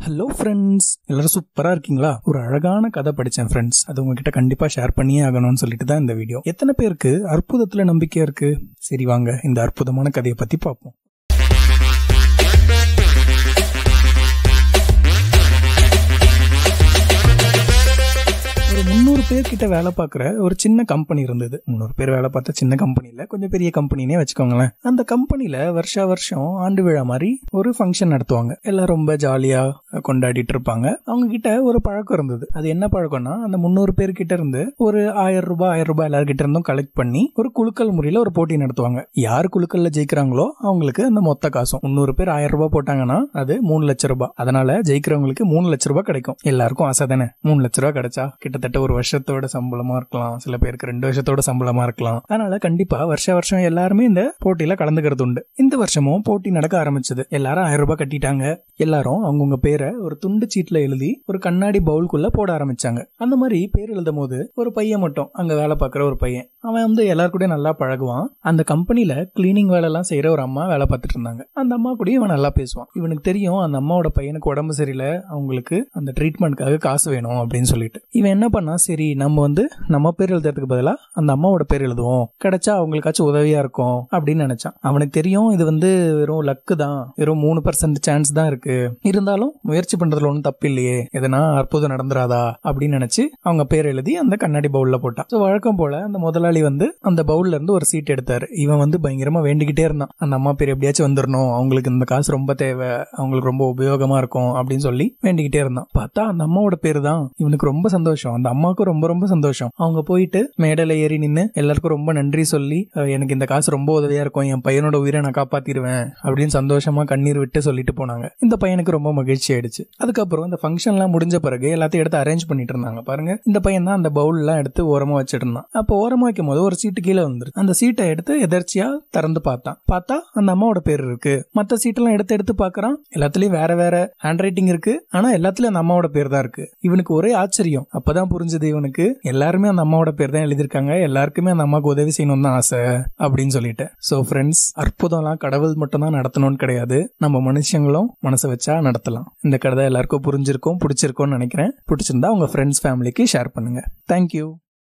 hello friends எல்லாரும் சூப்பரா இருக்கீங்களா ஒரு அழகான கதை படிச்சேன் ஃப்ரெண்ட்ஸ் அது உங்ககிட்ட கண்டிப்பா ஷேர் பண்ணியே ஆகணும்னு சொல்லிட்டு தான் இந்த வீடியோ எத்தனை பேருக்கு அற்புதத்துல நம்பிக்கை இருக்கு சரி வாங்க இந்த அற்புதமான கதையை பத்தி பார்ப்போம் ஒரு முந்நூறு பேர் கிட்ட வேலை பார்க்குற ஒரு சின்ன கம்பெனி இருந்தது முந்நூறு பேர் வேலை பார்த்த சின்ன கம்பெனில கொஞ்சம் பெரிய கம்பெனினே வச்சுக்கோங்களேன் அந்த கம்பெனில வருஷா வருஷம் ஆண்டு விழா மாதிரி ஒரு ஃபங்க்ஷன் நடத்துவாங்க எல்லாம் ரொம்ப ஜாலியா கொண்டாடிட்டு இருப்பாங்க அவங்க கிட்ட ஒரு பழக்கம் இருந்தது அது என்ன பழக்கம்னா அந்த முந்நூறு பேர் கிட்ட இருந்து ஒரு ஆயிரம் ரூபாய் ஆயிரம் ரூபாய் எல்லார்கிட்ட இருந்தும் கலெக்ட் பண்ணி ஒரு குழுக்கள் முறையில ஒரு போட்டி நடத்துவாங்க யார் குழுக்கள்ல ஜெயிக்கிறாங்களோ அவங்களுக்கு அந்த மொத்த காசும் முந்நூறு பேர் ஆயிரம் ரூபாய் போட்டாங்கன்னா அது மூணு லட்சம் ரூபாய் அதனால ஜெயிக்கிறவங்களுக்கு மூணு லட்சம் ரூபாய் கிடைக்கும் எல்லாருக்கும் ஆசை தானே மூணு லட்ச ரூபாய் கிடைச்சா கிட்டத்தட்ட ஒரு வருஷத்தோட சம்பளமா இருக்கலாம் சில பேருக்கு ரெண்டு வருஷத்தோட சம்பளமா இருக்கலாம் அதனால கண்டிப்பா வருஷ வருஷம் எல்லாருமே இந்த போட்டியில கலந்துக்கிறது உண்டு இந்த வருஷமும் போட்டி நடக்க ஆரம்பிச்சது எல்லாரும் ஆயிரம் ரூபாய் கட்டிட்டாங்க எல்லாரும் அவங்கவுங்க பேரை ஒரு துண்டு சீட்ல எழுதி ஒரு கண்ணாடி பவுலுக்குள்ள போட ஆரம்பிச்சாங்க அந்த மாதிரி பேர் எழுதும் போது ஒரு பையன் மட்டும் அங்க வேலை பார்க்குற ஒரு பையன் அவன் வந்து எல்லாரு கூடயும் நல்லா பழகுவான் அந்த கம்பெனில கிளீனிங் வேலை எல்லாம் செய்யற ஒரு அம்மா வேலை பார்த்துட்டு இருந்தாங்க அந்த அம்மா கூடயும் இவன் நல்லா பேசுவான் இவனுக்கு தெரியும் அந்த அம்மாவோட பையனுக்கு உடம்பு சரியில்லை அவங்களுக்கு அந்த ட்ரீட்மெண்ட்காக காசு வேணும் அப்படின்னு சொல்லிட்டு இவன் என்ன பண்ணா சரி நம்ம வந்து நம்ம பேர் எழுதுறதுக்கு பதிலாக அந்த அம்மாவோட பேர் எழுதுவோம் கிடைச்சா அவங்களுக்காச்சும் உதவியா இருக்கும் அப்படின்னு நினைச்சான் அவனுக்கு தெரியும் இது வந்து வெறும் லக்கு தான் வெறும் மூணு பர்சன்ட் சான்ஸ் தான் இருக்கு இருந்தாலும் முயற்சி பண்றதுல ஒன்றும் தப்பு இல்லையே எதனா அற்புதம் நடந்துராதா அப்படின்னு நினைச்சு அவங்க பேர் எழுதி அந்த கண்ணாடி பவுல்ல போட்டான் ஸோ வழக்கம் போல அந்த முதலாளி வந்து அந்த பவுல்ல இருந்து ஒரு சீட் எடுத்தாரு இவன் வந்து பயங்கரமா வேண்டிக்கிட்டே இருந்தான் அந்த அம்மா பேர் எப்படியாச்சும் வந்துடணும் அவங்களுக்கு இந்த காசு ரொம்ப தேவை அவங்களுக்கு ரொம்ப உபயோகமா இருக்கும் அப்படின்னு சொல்லி வேண்டிக்கிட்டே இருந்தான் பார்த்தா அந்த அம்மாவோட பேரு தான் இவனுக்கு ரொம்ப சந்தோஷம் அந்த அம்மாவுக்கும் ரொம்ப ரொம்ப சந்தோஷம் அவங்க போயிட்டு மேடையில ஏறி நின்று எல்லாருக்கும் ரொம்ப நன்றி சொல்லி "அஹ், எனக்கு இந்த காசு ரொம்ப உதவியா இருக்கும் என் பையனோட உயிரை நான் காப்பாத்திடுவேன் அப்படின்னு சந்தோஷமா கண்ணீர் விட்டு சொல்லிட்டு போனாங்க இந்த பையனுக்கு ரொம்ப மகிழ்ச்சி ஆயிடுச்சு அதுக்கப்புறம் இந்த ஃபங்க்ஷன்லாம் முடிஞ்ச பிறகு எல்லாத்தையும் எடுத்து அரேஞ்ச் பண்ணிட்டு இருந்தாங்க பாருங்க இந்த பையன் தான் அந்த பவுல் எல்லாம் எடுத்து ஓரமா வச்சிட்டு இருந்தான் அப்போ ஓரமா வைக்கும் போது ஒரு சீட்டு கீழே வந்துரு அந்த சீட்டை எடுத்து எதர்ச்சியா திறந்து பார்த்தான் பார்த்தா அந்த அம்மாவோட பேர் இருக்கு மத்த சீட்டெல்லாம் எடுத்து எடுத்து பார்க்கறான் எல்லாத்துலயும் வேற வேற ஹேண்ட் ரைட்டிங் இருக்கு ஆனா எல்லாத்துலயும் அந்த அம்மாவோட பேர் தான் இருக்கு இவனுக்கு ஒரே ஆச்சரியம் அப்பதான் புரிஞ்சது இவனுக்கு எல்லாருமே அந்த அம்மாவோட பேர் தான் எழுதியிருக்காங்க எல்லாருக்குமே அந்த அம்மாவுக்கு உதவி செய்யணும் தான் ஆசை அப்படின்னு சொல்லிட்டு சோ ஃப்ரெண்ட்ஸ் அற்புதம்லாம் கடவுள் மட்டும் தான் நடத்தணும்னு கிடையாது நம்ம மனுஷங்களும் மனசை வச்சா நடத்தலாம் இந்த கதை எல்லாருக்கும் புரிஞ்சிருக்கும் பிடிச்சிருக்கும்னு நினைக்கிறேன் பிடிச்சிருந்தா உங்க ஃப்ரெண்ட்ஸ் ஃபேமிலிக்கு ஷேர் பண்ணுங்க தேங்க்யூ